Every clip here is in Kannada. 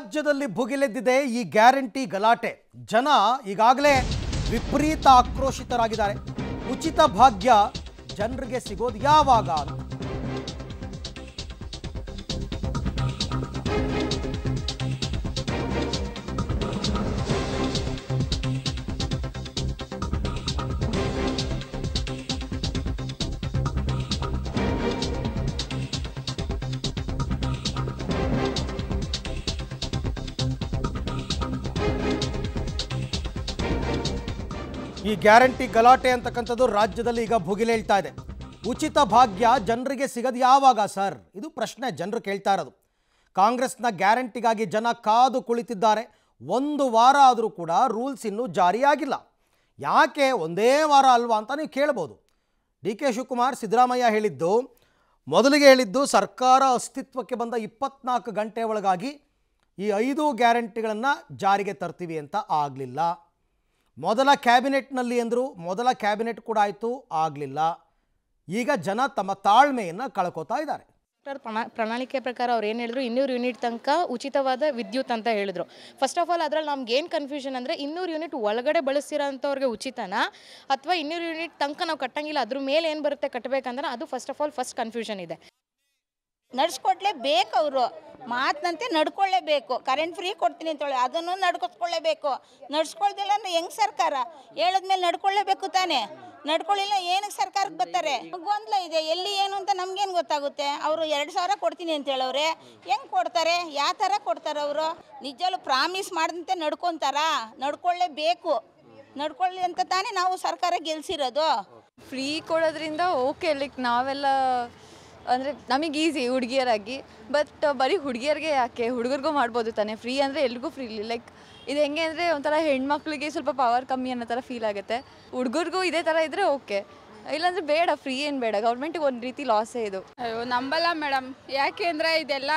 ರಾಜ್ಯದಲ್ಲಿ ಭುಗಿಲೆದ್ದಿದೆ ಈ ಗ್ಯಾರಂಟಿ ಗಲಾಟೆ ಜನ ಈಗಾಗಲೇ ವಿಪರೀತ ಆಕ್ರೋಶಿತರಾಗಿದ್ದಾರೆ ಉಚಿತ ಭಾಗ್ಯ ಜನರಿಗೆ ಸಿಗೋದು ಯಾವಾಗ ಅಂತ ಈ ಗ್ಯಾರಂಟಿ ಗಲಾಟೆ ಅಂತಕ್ಕಂಥದ್ದು ರಾಜ್ಯದಲ್ಲಿ ಈಗ ಭುಗಿಲೇಳ್ತಾ ಇದೆ ಉಚಿತ ಭಾಗ್ಯ ಜನರಿಗೆ ಸಿಗದು ಯಾವಾಗ ಸರ್ ಇದು ಪ್ರಶ್ನೆ ಜನರು ಕೇಳ್ತಾ ಇರೋದು ಕಾಂಗ್ರೆಸ್ನ ಗ್ಯಾರಂಟಿಗಾಗಿ ಜನ ಕಾದು ಕುಳಿತಿದ್ದಾರೆ ಒಂದು ವಾರ ಆದರೂ ಕೂಡ ರೂಲ್ಸ್ ಇನ್ನೂ ಜಾರಿಯಾಗಿಲ್ಲ ಯಾಕೆ ಒಂದೇ ವಾರ ಅಲ್ವಾ ಅಂತ ನೀವು ಕೇಳ್ಬೋದು ಡಿ ಕೆ ಶಿವಕುಮಾರ್ ಸಿದ್ದರಾಮಯ್ಯ ಹೇಳಿದ್ದು ಮೊದಲಿಗೆ ಹೇಳಿದ್ದು ಸರ್ಕಾರ ಅಸ್ತಿತ್ವಕ್ಕೆ ಬಂದ ಇಪ್ಪತ್ನಾಲ್ಕು ಗಂಟೆ ಒಳಗಾಗಿ ಈ ಐದು ಗ್ಯಾರಂಟಿಗಳನ್ನು ಜಾರಿಗೆ ತರ್ತೀವಿ ಅಂತ ಆಗಲಿಲ್ಲ ಮೊದಲ ಕ್ಯಾಬಿನೆಟ್ನಲ್ಲಿ ಅಂದರು ಮೊದಲ ಕ್ಯಾಬಿನೆಟ್ ಕೂಡ ಆಯಿತು ಆಗಲಿಲ್ಲ ಈಗ ಜನ ತಮ್ಮ ತಾಳ್ಮೆಯನ್ನು ಕಳ್ಕೊತಾ ಇದ್ದಾರೆ ಸರ್ಕಾರ ಪ್ರಣ ಪ್ರಣಾಳಿಕೆ ಪ್ರಕಾರ ಅವ್ರು ಏನು ಹೇಳಿದ್ರು ಇನ್ನೂರು ಯೂನಿಟ್ ತನಕ ಉಚಿತವಾದ ವಿದ್ಯುತ್ ಅಂತ ಹೇಳಿದ್ರು ಫಸ್ಟ್ ಆಫ್ ಆಲ್ ಅದ್ರಲ್ಲಿ ನಮ್ಗೆ ಏನು ಕನ್ಫ್ಯೂಷನ್ ಅಂದರೆ ಇನ್ನೂರು ಯೂನಿಟ್ ಒಳಗಡೆ ಬಳಸ್ತಿರೋಂಥವ್ರಿಗೆ ಉಚಿತನಾ ಅಥವಾ ಇನ್ನೂರು ಯೂನಿಟ್ ತನಕ ನಾವು ಕಟ್ಟಂಗಿಲ್ಲ ಅದ್ರ ಮೇಲೆ ಏನು ಬರುತ್ತೆ ಕಟ್ಟಬೇಕಂದ್ರೆ ಅದು first of all first confusion ಇದೆ ನಡ್ಸ್ಕೊಡ್ಲೇಬೇಕು ಅವರು ಮಾತಿನಂತೆ ನಡ್ಕೊಳ್ಳೇಬೇಕು ಕರೆಂಟ್ ಫ್ರೀ ಕೊಡ್ತೀನಿ ಅಂತೇಳಿ ಅದನ್ನು ನಡ್ಕೊಸ್ಕೊಳ್ಳೇಬೇಕು ನಡ್ಸ್ಕೊಳ್ದಿಲ್ಲ ಅಂದ್ರೆ ಹೆಂಗ್ ಸರ್ಕಾರ ಹೇಳಿದ್ಮೇಲೆ ನಡ್ಕೊಳ್ಳೇಬೇಕು ತಾನೇ ನಡ್ಕೊಳ್ಳಿಲ್ಲ ಏನಕ್ಕೆ ಸರ್ಕಾರಕ್ಕೆ ಬರ್ತಾರೆ ಗೊಂದಲ ಇದೆ ಎಲ್ಲಿ ಏನು ಅಂತ ನಮ್ಗೇನು ಗೊತ್ತಾಗುತ್ತೆ ಅವರು ಎರಡು ಸಾವಿರ ಕೊಡ್ತೀನಿ ಅಂತ ಹೇಳವ್ರೆ ಹೆಂಗ್ ಕೊಡ್ತಾರೆ ಯಾವ ಥರ ಕೊಡ್ತಾರೆ ಅವರು ನಿಜವೂ ಪ್ರಾಮಿಸ್ ಮಾಡಿದಂತೆ ನಡ್ಕೊತಾರಾ ನಡ್ಕೊಳ್ಳೇಬೇಕು ನಡ್ಕೊಳ್ಳಿ ಅಂತ ತಾನೇ ನಾವು ಸರ್ಕಾರ ಗೆಲ್ಸಿರೋದು ಫ್ರೀ ಕೊಡೋದ್ರಿಂದ ಓಕೆ ಲೈಕ್ ನಾವೆಲ್ಲ ಅಂದರೆ ನಮಗೆ ಈಸಿ ಹುಡುಗಿಯರಾಗಿ ಬಟ್ ಬರೀ ಹುಡುಗಿಯರಿಗೆ ಯಾಕೆ ಹುಡುಗರಿಗೂ ಮಾಡ್ಬೋದು ತಾನೇ ಫ್ರೀ ಅಂದರೆ ಎಲ್ರಿಗೂ ಫ್ರೀ ಲೈಕ್ ಇದು ಹೆಂಗೆ ಅಂದರೆ ಒಂಥರ ಹೆಣ್ಮಕ್ಳಿಗೆ ಸ್ವಲ್ಪ ಪವರ್ ಕಮ್ಮಿ ಅನ್ನೋ ಥರ ಫೀಲ್ ಆಗುತ್ತೆ ಹುಡುಗರಿಗೂ ಇದೇ ಥರ ಇದ್ದರೆ ಓಕೆ ಇಲ್ಲಾಂದರೆ ಬೇಡ ಫ್ರೀ ಏನು ಬೇಡ ಗೌರ್ಮೆಂಟಿಗೆ ಒಂದು ರೀತಿ ಲಾಸೇ ಇದು ಅಯ್ಯೋ ನಂಬಲ್ಲ ಮೇಡಮ್ ಯಾಕೆಂದರೆ ಇದೆಲ್ಲ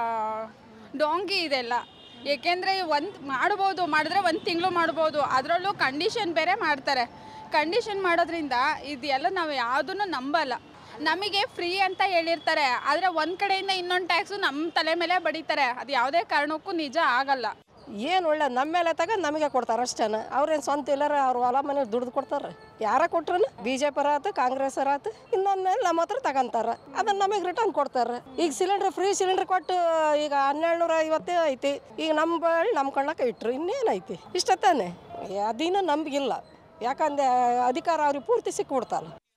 ಡೋಂಗಿ ಇದೆಲ್ಲ ಏಕೆಂದರೆ ಒಂದು ಮಾಡ್ಬೋದು ಮಾಡಿದ್ರೆ ಒಂದು ತಿಂಗಳು ಮಾಡ್ಬೋದು ಅದರಲ್ಲೂ ಕಂಡೀಷನ್ ಬೇರೆ ಮಾಡ್ತಾರೆ ಕಂಡೀಷನ್ ಮಾಡೋದ್ರಿಂದ ಇದೆಲ್ಲ ನಾವು ಯಾವುದನ್ನು ನಂಬಲ್ಲ ನಮಗೆ ಫ್ರೀ ಅಂತ ಹೇಳಿರ್ತಾರೆ ಆದರೆ ಒಂದು ಕಡೆಯಿಂದ ಇನ್ನೊಂದು ಟ್ಯಾಕ್ಸು ನಮ್ಮ ತಲೆ ಮೇಲೆ ಬಡಿತಾರೆ ಅದು ಯಾವುದೇ ಕಾರಣಕ್ಕೂ ನಿಜ ಆಗಲ್ಲ ಏನು ಒಳ್ಳೆ ನಮ್ಮ ಮೇಲೆ ತಗೊಂಡು ನಮಗೆ ಕೊಡ್ತಾರೆ ಅಷ್ಟೇ ಅವ್ರೇನು ಸ್ವಂತ ಇಲ್ಲಾರ ಅವ್ರ ಹೊಲ ಮನೆ ದುಡ್ದು ಕೊಡ್ತಾರೆ ಯಾರ ಕೊಟ್ರು ಬಿ ಜೆ ಪಿ ಆತು ಕಾಂಗ್ರೆಸ್ ಆತು ಇನ್ನೊಂದು ಮೇಲೆ ನಮ್ಮ ಹತ್ರ ತಗೊಂತಾರೆ ಅದನ್ನ ನಮಗೆ ರಿಟರ್ನ್ ಕೊಡ್ತಾರೆ ಈಗ ಸಿಲಿಂಡ್ರ್ ಫ್ರೀ ಸಿಲಿಂಡ್ರ್ ಕೊಟ್ಟು ಈಗ ಹನ್ನೆರಡು ನೂರ ಐವತ್ತೇ ಐತಿ ಈಗ ನಮ್ಮ ಬಳಿ ನಮ್ಮ ಕಣ್ಣಕ್ಕೆ ಇಟ್ರು ಇನ್ನೇನೈತಿ ಇಷ್ಟ ತಾನೆ ಅದಿನ್ನೂ ನಂಬಿಗಿಲ್ಲ ಯಾಕಂದ್ರೆ ಅಧಿಕಾರ ಅವ್ರಿಗೆ ಪೂರ್ತಿ ಸಿಕ್ಬಿಡ್ತಲ್ಲ